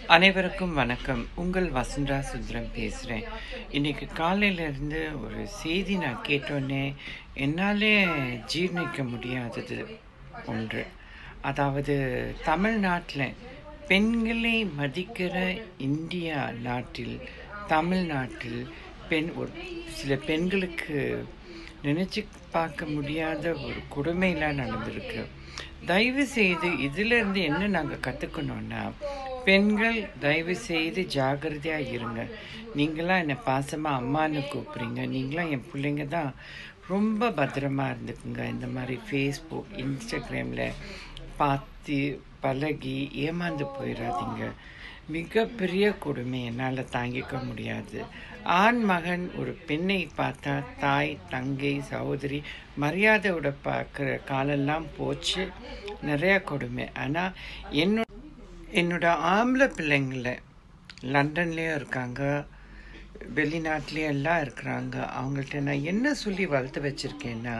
அனைவருக்கும் வணக்கம் உங்கள் வசுந்தரா சுந்தரம் பேசுகிறேன் இன்னைக்கு காலையிலேருந்து ஒரு செய்தி நான் கேட்டோன்னே என்னாலே ஜீர்ணிக்க முடியாதது ஒன்று அதாவது தமிழ்நாட்டில் பெண்களை மதிக்கிற இந்தியா நாட்டில் தமிழ்நாட்டில் பெண் ஒரு சில பெண்களுக்கு நினச்சி பார்க்க முடியாத ஒரு கொடுமையெல்லாம் நடந்திருக்கு தயவு செய்து இதிலிருந்து என்ன நாங்கள் கற்றுக்கணும்னா பெண்கள் தயவு செய்து ஜாகிரதையாக இருங்க நீங்களாம் என்னை பாசமாக அம்மான்னு கூப்பிட்றீங்க நீங்களாம் என் பிள்ளைங்க தான் ரொம்ப பத்திரமா இருந்துக்குங்க இந்த மாதிரி ஃபேஸ்புக் இன்ஸ்டாகிராமில் பார்த்து பழகி ஏமாந்து போயிடாதீங்க மிகப்பெரிய கொடுமை என்னால் தாங்கிக்க முடியாது ஆண் மகன் ஒரு பெண்ணை பார்த்தா தாய் தங்கை சகோதரி மரியாதையோட பார்க்குற காலெல்லாம் போச்சு நிறையா கொடுமை ஆனால் என்னோட என்னோட ஆம்பளை பிள்ளைங்கள லண்டன்லேயும் இருக்காங்க வெளிநாட்டிலேயும் எல்லாம் இருக்கிறாங்க அவங்கள்ட்ட நான் என்ன சொல்லி வளர்த்து வச்சுருக்கேன்னா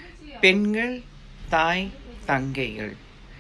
பெண்கள் தாய் தங்கைகள்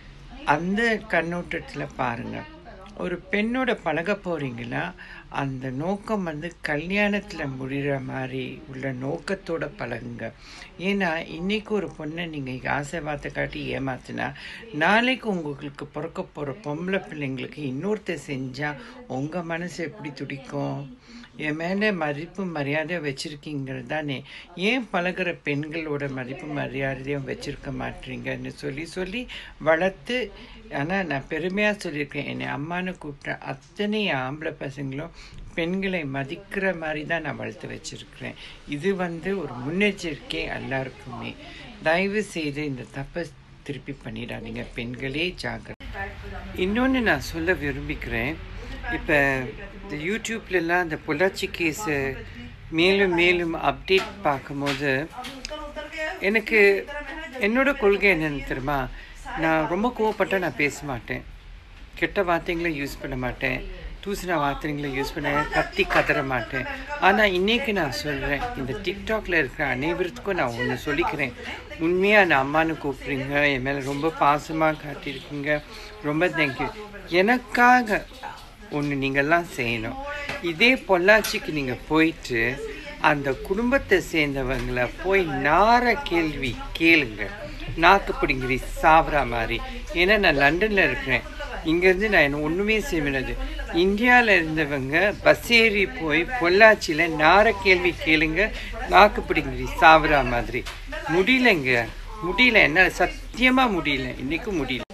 அந்த கண்ணோட்டத்தில் பாருங்கள் ஒரு பெண்ணோட பழக போகிறீங்களா அந்த நோக்கம் வந்து கல்யாணத்தில் முடிகிற மாதிரி உள்ள நோக்கத்தோட பழகுங்க ஏன்னா இன்றைக்கி ஒரு பொண்ணை நீங்கள் ஆசை வார்த்தை காட்டி ஏமாத்தினா நாளைக்கு உங்களுக்கு பிறக்க போகிற பொம்பளை பிள்ளைங்களுக்கு இன்னொருத்தர் செஞ்சால் உங்கள் மனசு எப்படி துடிக்கும் என் மேலே மதிப்பு மரியாதை வச்சுருக்கீங்கிறது தானே ஏன் பழகிற பெண்களோட மதிப்பு மரியாதையும் வச்சுருக்க மாட்டீங்கன்னு சொல்லி சொல்லி வளர்த்து ஆனால் நான் பெருமையாக சொல்லியிருக்கேன் என்னை அம்மானு கூப்பிட்ட அத்தனை ஆம்பளை பசங்களும் பெண்களை மதிக்கிற மாதிரி தான் நான் வளர்த்து வச்சுருக்கிறேன் இது வந்து ஒரு முன்னெச்சரிக்கை எல்லாருக்குமே தயவு செய்து இந்த தப்பை திருப்பி பண்ணிடாதீங்க பெண்களே ஜாக்கிரதை இன்னொன்று நான் சொல்ல விரும்பிக்கிறேன் இப்போ இந்த யூடியூப்லலாம் இந்த பொள்ளாச்சி கேஸு மேலும் மேலும் அப்டேட் பார்க்கும்போது எனக்கு என்னோட கொள்கை என்னன்னு தெரியுமா நான் ரொம்ப கோவப்பட்டால் நான் பேச மாட்டேன் கெட்ட வார்த்தைங்களை யூஸ் பண்ண மாட்டேன் தூசின வார்த்தைங்களை யூஸ் பண்ண கத்தி கதற மாட்டேன் ஆனால் இன்றைக்கி நான் சொல்கிறேன் இந்த டிக்டாக்ல இருக்கிற அனைவருக்கும் நான் ஒன்று சொல்லிக்கிறேன் உண்மையாக நான் அம்மானு கூப்பிட்றீங்க என் மேலே ரொம்ப பாசமாக காட்டியிருக்கீங்க ரொம்ப தேங்க்யூ எனக்காக ஒன்று நீங்கள்லாம் செய்யணும் இதே பொள்ளாச்சிக்கு நீங்கள் போயிட்டு அந்த குடும்பத்தை சேர்ந்தவங்களை போய் நார கேள்வி கேளுங்க நாக்கு பிடிங்கிரி சாவரா மாதிரி ஏன்னா நான் லண்டனில் இருக்கிறேன் இங்கேருந்து நான் என்ன ஒன்றுமே செய்வது இந்தியாவில் இருந்தவங்க பஸ் ஏறி போய் பொள்ளாச்சியில் நார கேள்வி கேளுங்க நாக்கு பிடிங்கிரி சாவரா மாதிரி முடியலைங்க முடியல என்ன சத்தியமாக முடியல இன்றைக்கும் முடியல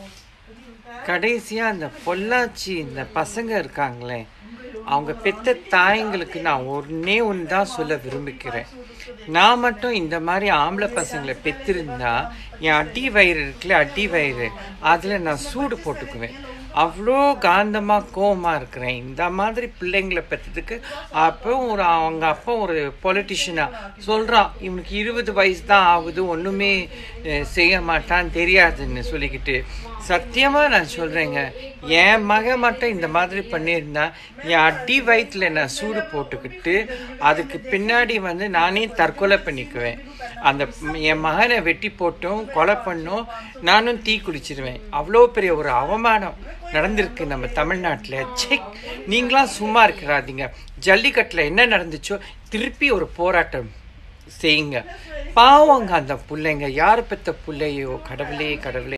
கடைசியாக அந்த பொள்ளாச்சி இந்த பசங்க இருக்காங்களே அவங்க பெத்த தாய்ங்களுக்கு நான் ஒன்றே ஒன்று தான் சொல்ல விரும்பிக்கிறேன் நான் மட்டும் இந்த மாதிரி ஆம்பளை பசங்களை பெற்றிருந்தா என் அடி வயிறு இருக்குல்ல அடி வயிறு அதில் நான் சூடு போட்டுக்குவேன் அவ்வளோ காந்தமாக கோவமாக இருக்கிறேன் இந்த மாதிரி பிள்ளைங்களை பெற்றதுக்கு அப்போ ஒரு அவங்க அப்பா ஒரு பொலிட்டிஷியனாக சொல்கிறான் இவனுக்கு இருபது வயசு தான் ஆகுது ஒன்றுமே செய்ய மாட்டான் தெரியாதுன்னு சொல்லிக்கிட்டு சத்தியமாக நான் சொல்கிறேங்க என் மக மட்டும் இந்த மாதிரி பண்ணியிருந்தா என் அடி வயிற்றில் நான் சூடு போட்டுக்கிட்டு அதுக்கு பின்னாடி வந்து நானே தற்கொலை பண்ணிக்குவேன் அந்த என் மகனை வெட்டி போட்டும் கொலை பண்ணும் நானும் தீ குளிச்சிருவேன் அவ்வளோ பெரிய ஒரு அவமானம் நடந்திருக்கு நம்ம தமிழ்நாட்டில் செக் நீங்களாம் சும்மா இருக்கிறாதீங்க ஜல்லிக்கட்டில் என்ன நடந்துச்சோ திருப்பி ஒரு போராட்டம் செய்யுங்க பாவங்க அந்த பிள்ளைங்க யார் பெற்ற பிள்ளையோ கடவுளே கடவுளே